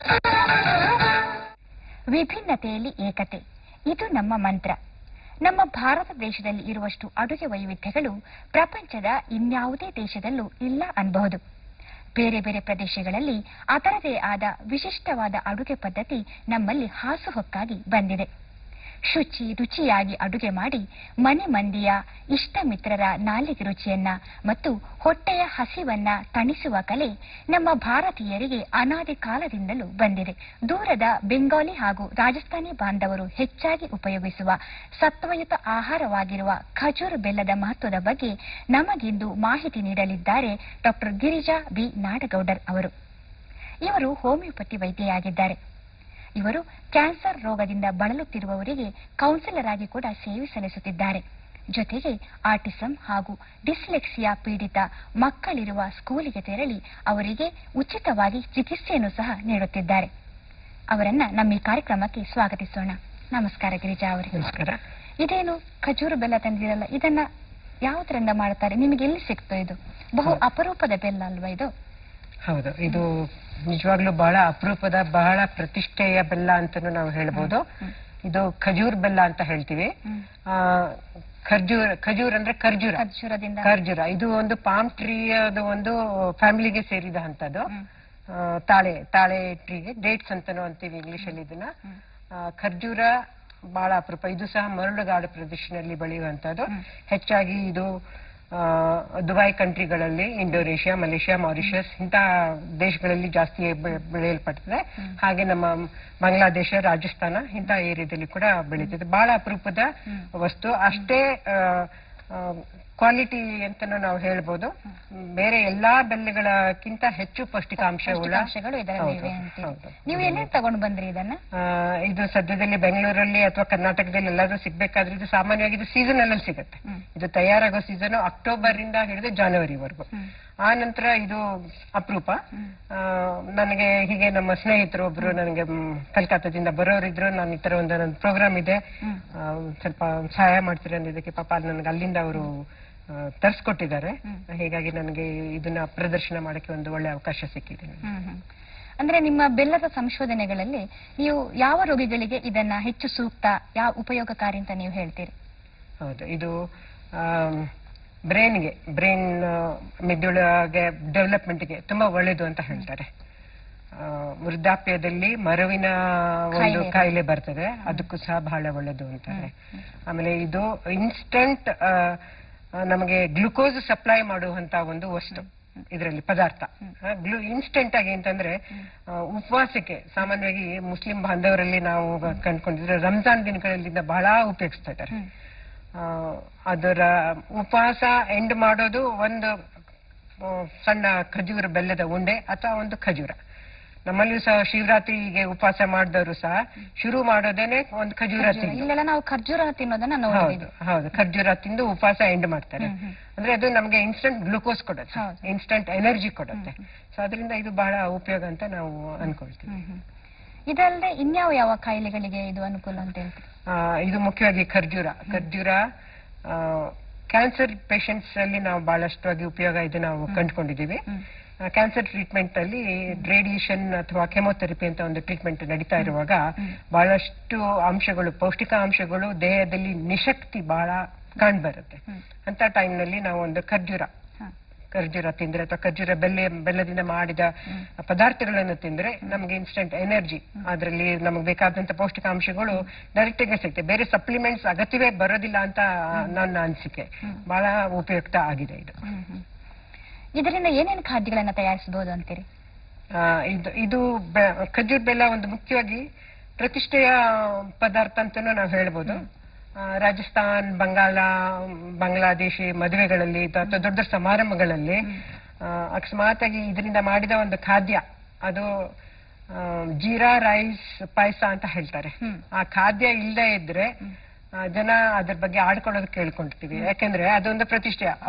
ವಿಭಿನ್ನತೆಯಲ್ಲಿ ಏಕತೆ ಇದು ನಮ್ಮ ಮಂತ್ರ ನಮ್ಮ ಭಾರತ ದೇಶದಲ್ಲಿ ಇರುವಷ್ಟು ಅಡುಗೆ ವೈವಿಧ್ಯಗಳು ಪ್ರಪಂಚದ ಇನ್ಯಾವುದೇ ದೇಶದಲ್ಲೂ ಇಲ್ಲ ಅನ್ಬಹುದು ಬೇರೆ ಬೇರೆ ಪ್ರದೇಶಗಳಲ್ಲಿ ಅದರದೇ ಆದ ವಿಶಿಷ್ಟವಾದ ಅಡುಗೆ ಪದ್ಧತಿ ನಮ್ಮಲ್ಲಿ ಹಾಸುಹೊಕ್ಕಾಗಿ ಬಂದಿದೆ ಶುಚಿ ರುಚಿಯಾಗಿ ಅಡುಗೆ ಮಾಡಿ ಮನೆ ಮಂದಿಯ ಇಷ್ಟ ಮಿತ್ರರ ನಾಲಿಗೆ ರುಚಿಯನ್ನ ಮತ್ತು ಹೊಟ್ಟೆಯ ಹಸಿವನ್ನ ತಣಿಸುವ ಕಲೆ ನಮ್ಮ ಭಾರತೀಯರಿಗೆ ಅನಾದಿ ಕಾಲದಿಂದಲೂ ಬಂದಿದೆ ದೂರದ ಬೆಂಗಾಲಿ ಹಾಗೂ ರಾಜಸ್ಥಾನಿ ಬಾಂಧವರು ಹೆಚ್ಚಾಗಿ ಉಪಯೋಗಿಸುವ ಸತ್ವಯುತ ಆಹಾರವಾಗಿರುವ ಖಜೂರ್ ಬೆಲ್ಲದ ಮಹತ್ವದ ಬಗ್ಗೆ ನಮಗಿಂದು ಮಾಹಿತಿ ನೀಡಲಿದ್ದಾರೆ ಡಾಕ್ಟರ್ ಗಿರಿಜಾ ಬಿ ನಾಡಗೌಡರ್ ಅವರು ಇವರು ಹೋಮಿಯೋಪತಿ ವೈದ್ಯೆಯಾಗಿದ್ದಾರೆ ಇವರು ಕ್ಯಾನ್ಸರ್ ರೋಗದಿಂದ ಬಳಲುತ್ತಿರುವವರಿಗೆ ಕೌನ್ಸಿಲರ್ ಆಗಿ ಕೂಡ ಸೇವೆ ಸಲ್ಲಿಸುತ್ತಿದ್ದಾರೆ ಜೊತೆಗೆ ಆಟಿಸಂ ಹಾಗೂ ಡಿಸ್ಲೆಕ್ಸಿಯಾ ಪೀಡಿತ ಮಕ್ಕಳಿರುವ ಸ್ಕೂಲಿಗೆ ತೆರಳಿ ಅವರಿಗೆ ಉಚಿತವಾಗಿ ಚಿಕಿತ್ಸೆಯನ್ನು ಸಹ ನೀಡುತ್ತಿದ್ದಾರೆ ಅವರನ್ನ ನಮ್ಮ ಈ ಕಾರ್ಯಕ್ರಮಕ್ಕೆ ಸ್ವಾಗತಿಸೋಣ ನಮಸ್ಕಾರ ಗಿರಿಜಾ ಅವರಿಗೆ ನಮಸ್ಕಾರ ಇದೇನು ಖಜೂರು ಬೆಲ್ಲ ತಂದಿರಲ್ಲ ಇದನ್ನ ಯಾವುದರಿಂದ ಮಾಡ್ತಾರೆ ನಿಮಗೆ ಎಲ್ಲಿ ಸಿಕ್ತು ಇದು ಬಹು ಹೌದು. ಅಪರೂಪದ ಬೆಲ್ಲ ಅಲ್ವಾ ಇದು ಹೌದು ಇದು ನಿಜವಾಗ್ಲೂ ಬಹಳ ಅಪರೂಪದ ಬಹಳ ಪ್ರತಿಷ್ಠೆಯ ಬೆಲ್ಲ ಅಂತಾನು ನಾವು ಹೇಳ್ಬೋದು ಹ್ಮ್. ಇದು ಖಜೂರ್ ಬೆಲ್ಲ ಅಂತ ಹೇಳ್ತೀವಿ ಹ್ಮ್. ಆ, ಖರ್ಜೂರ್ ಖಜೂರ್ ಅಂದ್ರೆ ಖರ್ಜೂರ ಖರ್ಜೂರದಿಂದ ಖರ್ಜೂರ ಇದು ಒಂದು ಪಾಮ್ ಟ್ರೀ ಒಂದು ಫ್ಯಾಮಿಲಿಗೆ ಸೇರಿದ ಅಂತದ್ದು ಹ್ಮ್. ಆ, ತಾಳೆ ತಾಳೆ ಟ್ರೀಗೆ ಡೇಟ್ಸ್ ಅಂತಾನು ಅಂತೀವಿ ಇಂಗ್ಲಿಷ್ ಅಲ್ಲಿ ಇದನ್ನ ಹ್ಮ್. ಆ, ಖರ್ಜೂರ ಬಹಳ ಅಪರೂಪ ಇದು ಸಹ ಮರಳುಗಾಡು ಪ್ರದೇಶದಲ್ಲಿ ಬೆಳೆಯುವಂತದ್ದು ಹ್ಮ್. ಹೆಚ್ಚಾಗಿ ಇದು ಆ, ದುಬೈ ಕಂಟ್ರಿಗಳಲ್ಲಿ ಇಂಡೋನೇಷ್ಯಾ ಮಲೇಷ್ಯಾ ಮಾರಿಷಸ್ ಇಂತಹ ದೇಶಗಳಲ್ಲಿ ಜಾಸ್ತಿ ಬೆ- ಬೆಳೆಯಲ್ಪಡ್ತದೆ ಹಾಗೆ ನಮ್ಮ ಬಾಂಗ್ಲಾದೇಶ ರಾಜಸ್ಥಾನ ಇಂತಹ ಏರಿಯಾದಲ್ಲಿ ಕೂಡ ಬೆಳೀತದೆ ಬಹಳ ಅಪರೂಪದ ಹ್ಮ್. ವಸ್ತು ಅಷ್ಟೇ ಕ್ವಾಲಿಟಿ ಅಂತಾನು ನಾವು ಹೇಳ್ಬೋದು ಬೇರೆ ಎಲ್ಲಾ ಬೆಲ್ಲಗಳಕ್ಕಿಂತ ಹೆಚ್ಚು ಪೌಷ್ಟಿಕಾಂಶ ಉಳ್ಳ ಪೌಷ್ಟಿಕಾಂಶಗಳು ಇದರಲ್ಲಿ ಇವೆ ಹೌದು, ಅಂತೀರಿ ಹೌದು. ನೀವು ಎಲ್ಲೇ ತಗೊಂಡು ಬಂದ್ರಿ ಇದನ್ನ ಆ, ಇದು ಸದ್ಯದಲ್ಲಿ ಬೆಂಗಳೂರಲ್ಲಿ ಅಥವಾ ಕರ್ನಾಟಕದಲ್ಲಿ ಎಲ್ಲಾದ್ರೂ ಸಿಗ್ಬೇಕಾದ್ರೆ ಇದು ಸಾಮಾನ್ಯವಾಗಿ ಇದು ಸೀಸನ್ ಅಲ್ಲಿ ಸಿಗುತ್ತೆ ಹ್ಮ್. ಇದು ತಯಾರಾಗೋ ಸೀಸನ್ ಅಕ್ಟೋಬರ್ ಇಂದ ಹಿಡಿದು ಜಾನ್ವರಿವರೆಗೂ ಹ್ಮ್. ಆ ನಂತರ ಇದು ಅಪರೂಪ ಹ್ಮ್. ಆ, ನನಗೆ ಹೀಗೆ ನಮ್ಮ ಸ್ನೇಹಿತರು ಒಬ್ರು ನನಗೆ ಮ್, ಕಲ್ಕತ್ತಾದಿಂದ ಬರೋರಿದ್ರು ನಾನು ಈ ತರ ಒಂದು ನನ್ನ ಪ್ರೋಗ್ರಾಮ್ ಇದೆ ಹ್ಮ್. ಆ, ಒಂದ್ ಸ್ವಲ್ಪ ಸಹಾಯ ಮಾಡ್ತೀರಾ ಅನ್ನೋದಕ್ಕೆ ಪಾಪ ನನಗೆ ಅಲ್ಲಿಂದ ಅವರು ತರ್ಸ್ಕೊಟ್ಟಿದ್ದಾರೆ ಹ್ಮ್. ಹೀಗಾಗಿ ನನಗೆ ಇದನ್ನ ಪ್ರದರ್ಶನ ಮಾಡಕ್ಕೆ ಒಂದು ಒಳ್ಳೆ ಅವಕಾಶ ಸಿಕ್ಕಿದೆ ನನಗೆ. ಹ್ಮ್, ಹ್ಮ್. ಅಂದ್ರೆ ನಿಮ್ಮ ಬೆಲ್ಲದ ಸಂಶೋಧನೆಗಳಲ್ಲಿ ನೀವು ಯಾವ ರೋಗಿಗಳಿಗೆ ಇದನ್ನ ಹೆಚ್ಚು ಸೂಕ್ತ ಯಾವ ಉಪಯೋಗಕಾರಿ ಅಂತ ನೀವು ಹೇಳ್ತೀರಿ ಹೌದು ಇದು ಬ್ರೈನ್ಗೆ ಬ್ರೈನ್ ಮೆದುಳಿಗೆ ಡೆವಲಪ್ಮೆಂಟ್ಗೆ ತುಂಬಾ ಒಳ್ಳೇದು ಅಂತ ಹೇಳ್ತಾರೆ ಆ, ವೃದ್ಧಾಪ್ಯದಲ್ಲಿ ಮರವಿನ ಒಂದು ಕಾಯಿಲೆ. ಕಾಯಿಲೆ ಬರ್ತದೆ ಅದಕ್ಕೂ ಸಹ ಬಹಳ ಒಳ್ಳೇದು ಅಂತಾರೆ ಆಮೇಲೆ ಇದು ಇನ್ಸ್ಟಂಟ್ ನಮಗೆ ಗ್ಲುಕೋಸ್ ಸಪ್ಲೈ ಮಾಡುವಂತ ಒಂದು ವಸ್ತು ಇದರಲ್ಲಿ ಪದಾರ್ಥ ಗ್ಲೂ ಇನ್ಸ್ಟೆಂಟ್ ಆಗಿ ಅಂತಂದ್ರೆ ಆ, ಉಪವಾಸಕ್ಕೆ ಸಾಮಾನ್ಯವಾಗಿ ಮುಸ್ಲಿಂ ಬಾಂಧವರಲ್ಲಿ ನಾವು ಕಂಡ್ಕೊಂಡಿದ್ರೆ ರಂಜಾನ್ ದಿನಗಳಲ್ಲಿ ಇದನ್ನ ಬಹಳ ಉಪಯೋಗಿಸ್ತಾ ಇದ್ದಾರೆ ಹ್ಮ್. ಆ, ಅದರ ಉಪವಾಸ ಎಂಡ್ ಮಾಡೋದು ಒಂದು ಆ, ಸಣ್ಣ ಖಜೂರ ಬೆಲ್ಲದ ಉಂಡೆ ಅಥವಾ ಒಂದು ಖಜೂರ ನಮ್ಮಲ್ಲಿಯೂ ಸಹ ಶಿವರಾತ್ರಿಗೆ ಉಪವಾಸ ಮಾಡಿದವರು ಸಹ ಶುರು ಮಾಡೋದೇನೆ ಒಂದು ಖಜೂರ ಖರ್ಜೂರ. ತಿಂದು ಇಲ್ಲೆಲ್ಲ ನಾವು ಖರ್ಜೂರ ತಿನ್ನೋದನ್ನ ಹೌದು ನೋಡಿದೀವಿ ಹೌದು ಖರ್ಜೂರ ತಿಂದು ಉಪವಾಸ ಎಂಡ್ ಮಾಡ್ತಾರೆ ಹ್ಮ್, ಹ್ಮ್. ಅಂದ್ರೆ ಅದು ನಮಗೆ ಇನ್ಸ್ಟಂಟ್ ಗ್ಲೂಕೋಸ್ ಕೊಡುತ್ತೆ ಹೌದು. ಇನ್ಸ್ಟಂಟ್ ಎನರ್ಜಿ ಕೊಡುತ್ತೆ ಸೊ ಅದರಿಂದ ಇದು ಬಹಳ ಉಪಯೋಗ ಅಂತ ನಾವು ಅನ್ಕೊಳ್ತೀವಿ ಹ್ಮ್, ಹ್ಮ್. ಇದಲ್ಲದೆ ಇನ್ಯಾವ ಯಾವ ಕಾಯಿಲೆಗಳಿಗೆ ಇದು ಅನುಕೂಲ ಅಂತ ಹೇಳ್ತೀರಿ ಆ, ಇದು ಮುಖ್ಯವಾಗಿ ಖರ್ಜೂರ ಖರ್ಜೂರ ಕ್ಯಾನ್ಸರ್ ಪೇಷಂಟ್ಸ್ ಅಲ್ಲಿ ನಾವು ಬಹಳಷ್ಟು ಉಪಯೋಗ ಇದು ನಾವು ಕಂಡುಕೊಂಡಿದ್ದೀವಿ ಹ್ಮ್. ಕ್ಯಾನ್ಸರ್ ಟ್ರೀಟ್ಮೆಂಟ್ ಅಲ್ಲಿ ರೇಡಿಯೇಷನ್ ಅಥವಾ ಕೆಮೊಥೆರಪಿ ಅಂತ ಒಂದು ಟ್ರೀಟ್ಮೆಂಟ್ ನಡೀತಾ ಇರುವಾಗ ಹ್ಮ್. ಬಹಳಷ್ಟು ಅಂಶಗಳು ಪೌಷ್ಟಿಕಾಂಶಗಳು ದೇಹದಲ್ಲಿ ನಿಶಕ್ತಿ ಬಹಳ ಕಂಡು ಬರುತ್ತೆ ಹ್ಮ್. ಅಂತ time ನಲ್ಲಿ ನಾವು ಒಂದು ಖರ್ಜೂರ ಹ. ಖರ್ಜೂರ ತಿಂದ್ರೆ ಅಥವಾ ಖರ್ಜೂರ ಬೆಲ್ಲ ಬೆಲ್ಲದಿಂದ ಮಾಡಿದ ಪದಾರ್ಥಗಳನ್ನು ತಿಂದ್ರೆ ನಮಗೆ ಇನ್ಸ್ಟೆಂಟ್ ಎನರ್ಜಿ ಅದರಲ್ಲಿ ನಮಗೆ ಬೇಕಾದಂತ ಪೌಷ್ಟಿಕಾಂಶಗಳು ಡೈರೆಕ್ಟ್ ಆಗಿ ಸಿಗುತ್ತೆ ಬೇರೆ ಸಪ್ಲಿಮೆಂಟ್ಸ್ ಅಗತ್ಯವೇ ಬರೋದಿಲ್ಲ ಅಂತ ನನ್ನ ಅನಿಸಿಕೆ ಬಹಳ ಉಪಯುಕ್ತ ಆಗಿದೆ ಇದು ಹ್ಮ್, ಹ್ಮ್. ಇದರಿಂದ ಏನೇನು ಖಾದ್ಯಗಳನ್ನ ತಯಾರಿಸಬಹುದು ಅಂತೀರಿ ಆ, ಇದು ಇದು ಬೆ- ಖರ್ಜೂರ್ ಬೆಲ್ಲ ಒಂದು ಮುಖ್ಯವಾಗಿ ಪ್ರತಿಷ್ಠೆಯ ಪದಾರ್ಥ ಅಂತಾನು ನಾವು ಹೇಳ್ಬೋದು ಆ, ರಾಜಸ್ಥಾನ್ ಬಂಗಾಳ ಬಾಂಗ್ಲಾದೇಶಿ ಮದುವೆಗಳಲ್ಲಿ ಅಥವಾ ದೊಡ್ಡ ಸಮಾರಂಭಗಳಲ್ಲಿ ಆ, ಅಕಸ್ಮಾತ್ ಆಗಿ ಇದರಿಂದ ಮಾಡಿದ ಒಂದು ಖಾದ್ಯ ಅದು ಆ, ಜೀರಾ ರೈಸ್ ಪಾಯಸ ಅಂತ ಹೇಳ್ತಾರೆ ಹ್ಮ್. ಆ ಖಾದ್ಯ ಇಲ್ಲದೆ ಇದ್ರೆ ಆ, ಜನ ಅದ್ರ ಬಗ್ಗೆ ಆಡ್ಕೊಳ್ಳೋದು ಕೇಳ್ಕೊಂಡಿರ್ತೀವಿ ಯಾಕೆಂದ್ರೆ ಅದೊಂದು ಪ್ರತಿಷ್ಠೆ ಆ,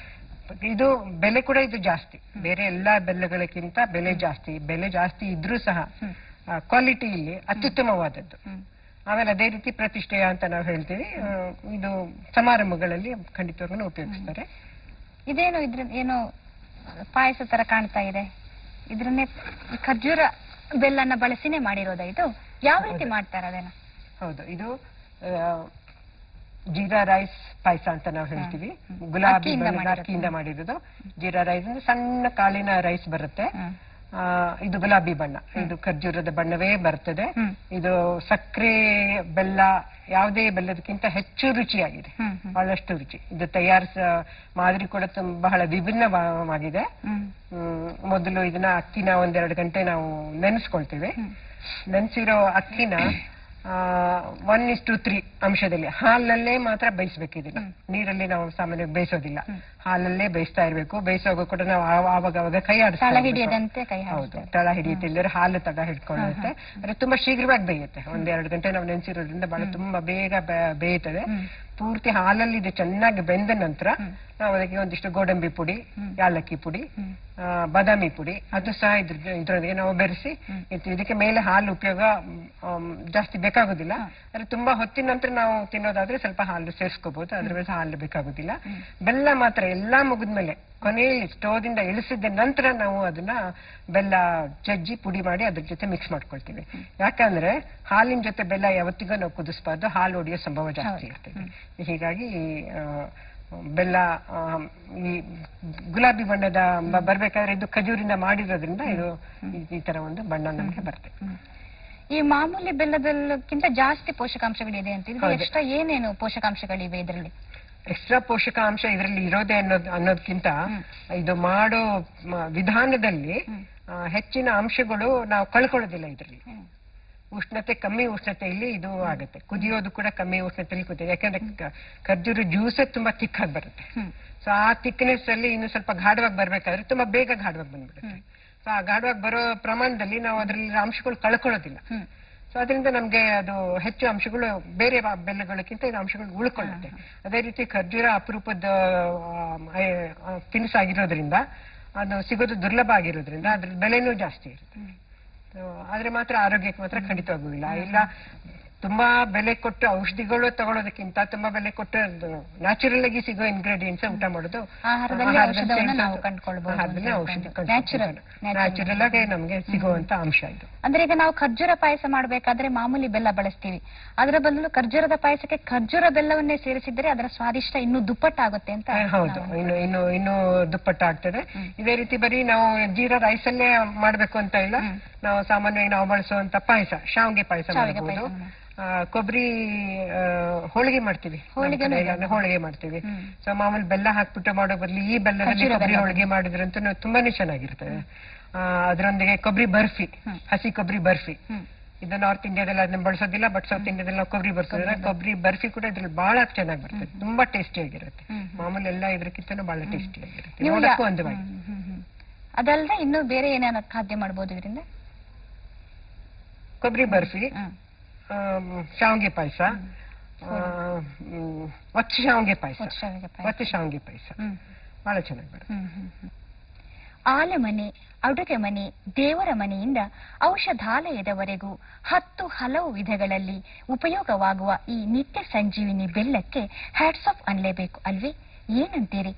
ಇದು ಬೆಲೆ ಕೂಡ ಇದು ಜಾಸ್ತಿ ಬೇರೆ ಎಲ್ಲಾ ಬೆಲೆಗಳಕ್ಕಿಂತ ಬೆಲೆ ಜಾಸ್ತಿ ಬೆಲೆ ಜಾಸ್ತಿ ಇದ್ರೂ ಸಹ ಕ್ವಾಲಿಟಿ ಇಲ್ಲಿ ಅತ್ಯುತ್ತಮವಾದದ್ದು ಹ್ಮ್. ಆಮೇಲೆ ಅದೇ ರೀತಿ ಪ್ರತಿಷ್ಠೆಯ ಅಂತ ನಾವು ಹೇಳ್ತೀವಿ ಆ, ಇದು ಸಮಾರಂಭಗಳಲ್ಲಿ ಖಂಡಿತವಾಗ್ಲೂ ಉಪಯೋಗಿಸ್ತಾರೆ ಇದೇನು ಇದ್ರ ಏನು ಪಾಯಸ ತರ ಕಾಣ್ತಾ ಇದೆ ಇದ್ರನ್ನೇ ಈ ಖರ್ಜೂರ ಬೆಲ್ಲನ ಬಳಸಿನೇ ಮಾಡಿರೋದ ಇದು ಯಾವ ರೀತಿ ಮಾಡ್ತಾರ ಅದನ್ನ ಹೌದು ಇದು ಆ, ಜೀರಾ ರೈಸ್ ಪಾಯಸ ಅಂತ ನಾವು ಹೇಳ್ತೀವಿ ಗುಲಾಬಿ ಅಕ್ಕಿಯಿಂದ ಬಣ್ಣದ ಮಾಡಿರೋದು. ಅಕ್ಕಿಯಿಂದ ಮಾಡಿರೋದು ಜೀರಾ ರೈಸ್ ಅಂದ್ರೆ ಸಣ್ಣ ಕಾಳಿನ ರೈಸ್ ಬರುತ್ತೆ ಹ್ಮ್. ಆ, ಇದು ಗುಲಾಬಿ ಬಣ್ಣ ಇದು ಖರ್ಜೂರದ ಬಣ್ಣವೇ ಬರ್ತದೆ ಹ್ಮ್. ಇದು ಸಕ್ಕರೆ ಬೆಲ್ಲ ಯಾವುದೇ ಬೆಲ್ಲದಕ್ಕಿಂತ ಹೆಚ್ಚು ರುಚಿಯಾಗಿದೆ ಹ್ಮ್, ಹ್ಮ್. ಬಹಳಷ್ಟು ರುಚಿ ಇದು ತಯಾರಿಸ ಮಾದರಿ ಕೂಡ ತುಂಬ ಬಹಳ ವಿಭಿನ್ನವಾಗಿದೆ ಹ್ಮ್ ಹ್ಮ್, ಮೊದಲು ಇದನ್ನ ಅಕ್ಕಿನ ಒಂದೆರಡು ಗಂಟೆ ನಾವು ನೆನೆಸ್ಕೊಳ್ತೇವೆ ಹ್ಮ್. ನೆನೆಸಿರೋ ಅಕ್ಕಿನ ಒನ್ ಇಸ್ ಟು ತ್ರೀ ಅಂಶದಲ್ಲಿ ಹಾಲಲ್ಲೇ ಮಾತ್ರ ಬೇಯಿಸ್ಬೇಕು ಇದನ್ನ ನೀರಲ್ಲಿ ನಾವು ಸಾಮಾನ್ಯ ಬೇಯಿಸೋದಿಲ್ಲ ಹಾಲಲ್ಲೇ ಬೇಯಿಸ್ತಾ ಇರ್ಬೇಕು ಬೇಯಿಸುವಾಗ ಕೂಡ ನಾವು ಆವ- ಆವಾಗ ಅವಾಗ ಕೈ ಆಡಿಸ್ತಾ ತಳ ಇರ್ಬೇಕು. ಹಿಡಿಯದಂತೆ ಕೈ ಹೌದು ಹಾಕ್ತಾರೆ ತಳ ಹಿಡಿಯುತ್ತಿಲ್ಲದ್ರೆ ಹಾಲು ತಡ ಹಿಡ್ಕೊಳ್ಳುತ್ತೆ ಅಂದ್ರೆ ತುಂಬಾ ಶೀಘ್ರವಾಗಿ ಬೇಯುತ್ತೆ ಒಂದೆರಡು ಗಂಟೆ ನಾವು ನೆನೆಸಿರೋದ್ರಿಂದ ಬಹಳ ತುಂಬಾ ಬೇಗ ಬೆ- ಬೇಯುತ್ತದೆ ಪೂರ್ತಿ ಹಾಲಲ್ಲಿ ಇದು ಚೆನ್ನಾಗಿ ಬೆಂದ ನಂತರ ನಾವು ಅದಕ್ಕೆ ಒಂದಿಷ್ಟು ಗೋಡಂಬಿ ಪುಡಿ ಯಾಲಕ್ಕಿ ಪುಡಿ ಆ, ಬಾದಾಮಿ ಪುಡಿ ಅದು ಸಹ ಇದ್ರ ಇದ್ರೊಂದಿಗೆ ನಾವು ಬೆರೆಸಿ ಇಡ್ತೀವಿ. ಇದಕ್ಕೆ ಮೇಲೆ ಹಾಲು ಉಪಯೋಗ ಮ್, ಜಾಸ್ತಿ ಬೇಕಾಗುದಿಲ್ಲ ಅಂದ್ರೆ ತುಂಬಾ ಹೊತ್ತಿನ ನಂತರ ನಾವು ತಿನ್ನೋದಾದ್ರೆ ಸ್ವಲ್ಪ ಹಾಲು ಸೇರಿಸ್ಕೋಬಹುದು ಅದ್ರ ಹಾಲು ಬೇಕಾಗುದಿಲ್ಲ ಬೆಲ್ಲ ಮಾತ್ರ ಎಲ್ಲಾ ಮುಗಿದ್ಮೇಲೆ ಕೊನೆಯಲ್ಲಿ ಸ್ಟೋದಿಂದ ಇಳಿಸಿದ ನಂತರ ನಾವು ಅದನ್ನ ಬೆಲ್ಲ ಜಜ್ಜಿ ಪುಡಿ ಮಾಡಿ ಅದ್ರ ಜೊತೆ ಮಿಕ್ಸ್ ಮಾಡ್ಕೊಳ್ತೀವಿ ಯಾಕಂದ್ರೆ ಹಾಲಿನ ಜೊತೆ ಬೆಲ್ಲ ಯಾವತ್ತಿಗೂ ನಾವು ಕುದಿಸಬಾರ್ದು ಹಾಲು ಒಡೆಯೋ ಸಂಭವ ಜಾಸ್ತಿ ಇರ್ತದೆ ಹೀಗಾಗಿ ಆ, ಬೆಲ್ಲ ಆ, ಈ ಗುಲಾಬಿ ಬಣ್ಣದ ಬ- ಬರ್ಬೇಕಾದ್ರೆ ಇದು ಖಜೂರಿಂದ ಮಾಡಿರೋದ್ರಿಂದ ಇದು ಈ- ಈ ತರ ಒಂದು ಬಣ್ಣ ನಮಗೆ ಬರ್ತದೆ ಈ ಮಾಮೂಲಿ ಬೆಲ್ಲದಕ್ಕಿಂತ ಜಾಸ್ತಿ ಪೋಷಕಾಂಶಗಳಿದೆ ಅಂತ ಹೌದು. ಎಕ್ಸ್ಟ್ರಾ ಏನೇನು ಪೋಷಕಾಂಶಗಳಿವೆ ಇದರಲ್ಲಿ ಎಕ್ಸ್ಟ್ರಾ ಪೋಷಕಾಂಶ ಇದರಲ್ಲಿ ಇರೋದೇ ಅನ್ನೋದ್ ಅನ್ನೋದಕ್ಕಿಂತ ಇದು ಮಾಡೋ ಮ- ವಿಧಾನದಲ್ಲಿ ಆ, ಹೆಚ್ಚಿನ ಅಂಶಗಳು ನಾವು ಕಳ್ಕೊಳ್ಳೋದಿಲ್ಲ ಇದರಲ್ಲಿ ಉಷ್ಣತೆ ಕಮ್ಮಿ ಉಷ್ಣತೆಯಲ್ಲಿ ಇದು ಆಗುತ್ತೆ ಕುದಿಯೋದು ಕೂಡ ಕಮ್ಮಿ ಉಷ್ಣತೆಯಲ್ಲಿ ಕುದಿಯೋದು ಯಾಕಂದ್ರೆ ಕ- ಖರ್ಜೂರ ಜ್ಯೂಸೇ ತುಂಬಾ ತಿಕ್ಕಾಗಿ ಬರುತ್ತೆ ಸೊ ಆ ಥಿಕ್ನೆಸ್ ಅಲ್ಲಿ ಇನ್ನು ಸ್ವಲ್ಪ ಗಾಢವಾಗಿ ಬರ್ಬೇಕಾದ್ರೆ ತುಂಬಾ ಬೇಗ ಗಾಢವಾಗಿ ಬಂದ್ಬಿಡುತ್ತೆ ಸೊ ಆ ಗಾಢವಾಗಿ ಬರೋ ಪ್ರಮಾಣದಲ್ಲಿ ನಾವು ಅದರಲ್ಲಿ ಅಂಶಗಳು ಕಳ್ಕೊಳ್ಳೋದಿಲ್ಲ ಸೊ ಅದರಿಂದ ನಮ್ಗೆ ಅದು ಹೆಚ್ಚು ಅಂಶಗಳು ಬೇರೆ ಬ- ಬೆಲ್ಲಗಳಕ್ಕಿಂತ ಇದು ಅಂಶಗಳು ಉಳ್ಕೊಳ್ಳುತ್ತೆ ಅದೇ ರೀತಿ ಖರ್ಜೂರ ಅಪರೂಪದ ತಿನಿಸಾಗಿರೋದ್ರಿಂದ ಅದು ಸಿಗೋದು ದುರ್ಲಭ ಆಗಿರೋದ್ರಿಂದ ಅದ್ರ ಬೆಲೆನೂ ಜಾಸ್ತಿ ಇರುತ್ತೆ So, ಆದ್ರೆ ಮಾತ್ರ ಆರೋಗ್ಯಕ್ಕೆ ಮಾತ್ರ ಖಂಡಿತವಾಗುದಿಲ್ಲ ಇಲ್ಲ ತುಂಬಾ ಬೆಲೆ ಕೊಟ್ಟು ಔಷಧಿಗಳು ತಗೊಳ್ಳೋದಕ್ಕಿಂತ ತುಂಬಾ ಬೆಲೆ ಕೊಟ್ಟು ನ್ಯಾಚುರಲ್ ಆಗಿ ಸಿಗೋ ಇಂಗ್ರೀಡಿಯೆಂಟ್ಸ್ ಊಟ ಮಾಡೋದು ಆಹಾರದಲ್ಲಿ ಆಹಾರದಲ್ಲಿ ಔಷಧವನ್ನ ನಾವು ಸೇರ್ಸೋದು. ಕಂಡ್ಕೊಳ್ಬಹುದು ಆಹಾರದಲ್ಲಿ ಅಂತ ಔಷಧಿ ಹೇಳ್ಕೊಂಡು. Natural, natural. ನ್ಯಾಚುರಲ್ ಆಗಿ ನಮ್ಗೆ ಸಿಗುವಂತ ಅಂಶ ಇದು ಅಂದ್ರೆ ಈಗ ನಾವು ಖರ್ಜೂರ ಪಾಯಸ ಮಾಡ್ಬೇಕಾದ್ರೆ ಮಾಮೂಲಿ ಬೆಲ್ಲ ಬಳಸ್ತೀವಿ ಅದರ ಬದಲು ಖರ್ಜೂರದ ಪಾಯಸಕ್ಕೆ ಖರ್ಜೂರ ಬೆಲ್ಲವನ್ನೇ ಸೇರಿಸಿದ್ರೆ ಅದರ ಸ್ವಾದಿಷ್ಟ ಇನ್ನೂ ದುಪ್ಪಟ್ಟಾಗುತ್ತೆ ಅಂತ ಹಾ, ಹೌದು ನಾವು- ಇನ್ನು ಇನ್ನು ಇನ್ನು ದುಪ್ಪಟ್ಟಾಗ್ತದೆ ಇದೇ ರೀತಿ ಬರೀ ನಾವು ಜೀರಾ ರೈಸ್ ಅಲ್ಲೇ ಮಾಡ್ಬೇಕು ಅಂತ ಇಲ್ಲ ನಾವು ಸಾಮಾನ್ಯವಾಗಿ ನಾವು ಬಳಸುವಂತ ಪಾಯಸ ಶಾವಿಗೆ ಪಾಯಸ ಶಾವಿಗೆ ಮಾಡಬಹುದು ಪಾಯಸ, ಆ, ಕೊಬ್ಬರಿ ಆ, ಹೋಳಿಗೆ ಮಾಡ್ತೀವಿ ನಮ್ಮ ಹೋಳಿಗೆನೂ ಕಡೆ ಇದೆ. ಎಲ್ಲ ಹೋಳಿಗೆ ಮಾಡ್ತೀವಿ ಹ್ಮ್. ಸೊ ಮಾಮೂಲಿ ಬೆಲ್ಲ ಹಾಕ್ಬಿಟ್ಟು ಮಾಡೋ ಬದಲು ಈ ಬೆಲ್ಲದಲ್ಲಿ ಖರ್ಜೂರ ಕೊಬ್ಬರಿ ಬೆಲ್ಲ. ಹೋಳಿಗೆ ಮಾಡಿದ್ರಂತೂ ತುಂಬಾನೇ ಚೆನ್ನಾಗಿರ್ತದೆ ಆ, ಅದರೊಂದಿಗೆ ಕೊಬ್ಬರಿ ಬರ್ಫಿ ಹಸಿ ಕೊಬ್ಬರಿ ಬರ್ಫಿ ಹ್ಮ್. ಇದು ನಾರ್ತ್ ಇಂಡಿಯಾದಲ್ಲಿ ಅದನ್ನ ಬಳಸೋದಿಲ್ಲ ಬಟ್ ಸೌತ್ ಇಂಡಿಯಾದಲ್ಲಿ ನಾವು ಕೊಬ್ಬರಿ ಬರ್ಸೋದಿಲ್ಲ ಕೊಬ್ಬರಿ ಬರ್ಫಿ ಕೂಡ ಇದ್ರಲ್ಲಿ ಬಹಳ ಚೆನ್ನಾಗಿ ಬರ್ತದೆ ತುಂಬಾ ಟೇಸ್ಟಿ ಆಗಿರುತ್ತೆ ಹ್ಮ್. ಮಾಮೂಲಿ ಎಲ್ಲ ಇದಕ್ಕಿಂತನೂ ಬಹಳ ಟೇಸ್ಟಿ ಆಗಿರುತ್ತೆ ನೀವು ಯಾ- ನೋಡಕ್ಕೂ ಒಂದು ಬಗೆ. ಹ್ಮ್, ಹ್ಮ್, ಹ್ಮ್. ಅದಲ್ಲದೆ ಇನ್ನು ಬೇರೆ ಏನೇನು ಖಾದ್ಯ ಮಾಡ್ಬೋದು ಇದರಿಂದ ಕೊಬ್ಬರಿ ಬರ್ಫಿ ಹ್ಮ್. ಆಮ್, ಶಾವಿಗೆ ಪಾಯಸ ಒಚ್ಚ ಶಾವಿಗೆ ಪಾಯಸ ಒಚ್ಚ ಶಾವಿಗೆ ಪಾಯಸ. ಒಚ್ಚ ಶಾವಿಗೆ ಪಾಯಸ ಹ್ಮ್. ಬಹಳ ಚೆನ್ನಾಗಿ ಬರುತ್ತೆ ಹ್ಮ್, ಹ್ಮ್, ಹ್ಮ್. ಆಲೆಮನೆ ಅಡುಗೆ ಮನೆ ದೇವರ ಮನೆಯಿಂದ ಔಷಧಾಲಯದವರೆಗೂ ಹತ್ತು ಹಲವು ವಿಧಗಳಲ್ಲಿ ಉಪಯೋಗವಾಗುವ ಈ ನಿತ್ಯ ಸಂಜೀವಿನಿ ಬೆಲ್ಲಕ್ಕೆ ಹ್ಯಾಟ್ಸ್ ಆಫ್ ಅನ್ಲೇಬೇಕು ಅಲ್ವೇ ಏನಂತೀರಿ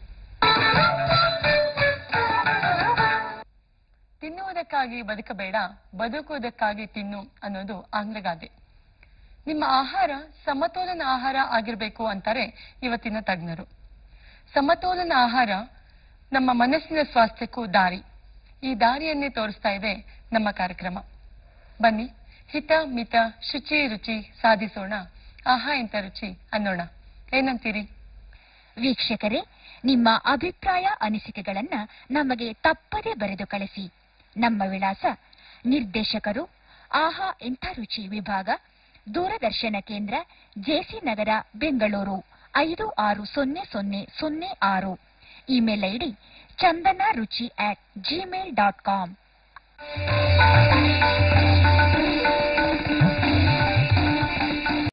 ತಿನ್ನುವುದಕ್ಕಾಗಿ ಬದುಕಬೇಡ ಬದುಕುವುದಕ್ಕಾಗಿ ತಿನ್ನು ಅನ್ನೋದು ಆಂಗ್ಲಗಾದೆ ನಿಮ್ಮ ಆಹಾರ ಸಮತೋಲನ ಆಹಾರ ಆಗಿರ್ಬೇಕು ಅಂತಾರೆ ಇವತ್ತಿನ ತಜ್ಞರು ಸಮತೋಲನ ಆಹಾರ ನಮ್ಮ ಮನಸ್ಸಿನ ಸ್ವಾಸ್ಥ್ಯಕ್ಕೂ ದಾರಿ ಈ ದಾರಿಯನ್ನೇ ತೋರಿಸ್ತಾ ಇದೆ ನಮ್ಮ ಕಾರ್ಯಕ್ರಮ ಬನ್ನಿ ಹಿತ ಮಿತ ಶುಚಿ ರುಚಿ ಸಾಧಿಸೋಣ ಆಹಾ ಇಂತ ರುಚಿ ಅನ್ನೋಣ ಏನಂತೀರಿ ವೀಕ್ಷಕರೇ ನಿಮ್ಮ ಅಭಿಪ್ರಾಯ ಅನಿಸಿಕೆಗಳನ್ನ ನಮಗೆ ತಪ್ಪದೆ ಬರೆದು ಕಳಿಸಿ ನಮ್ಮ ವಿಳಾಸ ನಿರ್ದೇಶಕರು ಆಹಾ ಇಂಥ ರುಚಿ ವಿಭಾಗ ದೂರದರ್ಶನ ಕೇಂದ್ರ ಜೆಸಿ ನಗರ ಬೆಂಗಳೂರು ಐದು ಆರು ಸೊನ್ನೆ ಸೊನ್ನೆ ಸೊನ್ನೆ ಆರು ಇಮೇಲ್ ಐಡಿ ಚಂದನ ರುಚಿ ಅಟ್ ಜಿಮೇಲ್ ಡಾಟ್ ಕಾಮ್